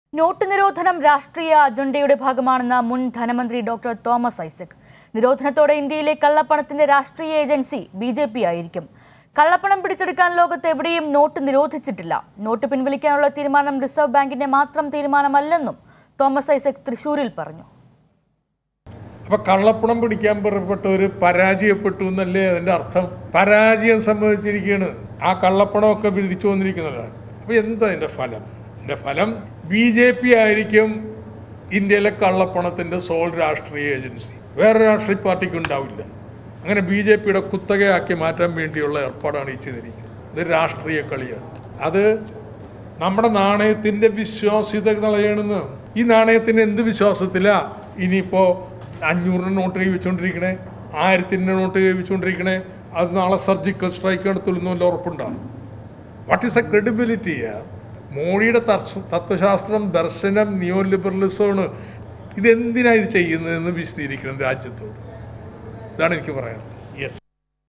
not നിരോധനം രാഷ്ട്രീയ അജണ്ടയുടെ ഭാഗമാണെന്ന മുൻ ധനമന്ത്രി ഡോക്ടർ തോമസ് ഐസക് നിരോധനത്തോടെ ഇന്ത്യയിലെ കള്ളപ്പണത്തിന്റെ രാഷ്ട്രീയ ഏജൻസി ബി ജെ പി ആയിരിക്കും കള്ളപ്പണം പിടിച്ചെടുക്കാൻ ലോകത്ത് എവിടെയും നോട്ട് നിരോധിച്ചിട്ടില്ല നോട്ട് പിൻവലിക്കാനുള്ള തീരുമാനം റിസർവ് ബാങ്കിന്റെ മാത്രം തീരുമാനമല്ലെന്നും തോമസ് ഐസക് തൃശൂരിൽ പറഞ്ഞു അപ്പൊ കള്ളപ്പണം പിടിക്കാൻ പുറപ്പെട്ടവർ പരാജയപ്പെട്ടു എന്നല്ലേ അതിന്റെ അർത്ഥം പരാജയം സംഭവിച്ചിരിക്കുകയാണ് ആ കള്ളപ്പണമൊക്കെ പിടിച്ചു വന്നിരിക്കുന്നതാണ് അപ്പൊ എന്താ അതിന്റെ ഫലം അതിന്റെ ഫലം ബി ജെ പി ആയിരിക്കും ഇന്ത്യയിലെ കള്ളപ്പണത്തിന്റെ സോൾ രാഷ്ട്രീയ ഏജൻസി വേറെ രാഷ്ട്രീയ പാർട്ടിക്ക് ഉണ്ടാവില്ല അങ്ങനെ ബി ജെ പിയുടെ കുത്തകയാക്കി മാറ്റാൻ വേണ്ടിയുള്ള ഏർപ്പാടാണ് ഈ ചെയ്തിരിക്കുന്നത് ഇത് രാഷ്ട്രീയ കളിയാണ് അത് നമ്മുടെ നാണയത്തിന്റെ വിശ്വാസ്യത കളയണമെന്ന് ഈ നാണയത്തിന് എന്ത് വിശ്വാസത്തിലാ ഇനിയിപ്പോ അഞ്ഞൂറിന് നോട്ട് കൈ വെച്ചുകൊണ്ടിരിക്കണേ ആയിരത്തിൻ്റെ നോട്ട് കൈ വെച്ചുകൊണ്ടിരിക്കണേ അത് നാളെ സർജിക്കൽ സ്ട്രൈക്ക് നടത്തുള്ളൂ വല്ല ഉറപ്പുണ്ടാവും വാട്ട് ഈസ് ദ ക്രെഡിബിലിറ്റി മോഡിയുടെ തർശ- തത്വശാസ്ത്രം ദർശനം നിയോ ലിബറലിസമാണ് ഇതെന്തിനാണ് ഇത് ചെയ്യുന്നതെന്ന് വിശദീകരിക്കണം രാജ്യത്തോട് ഇതാണ് എനിക്ക് പറയാനുള്ളത്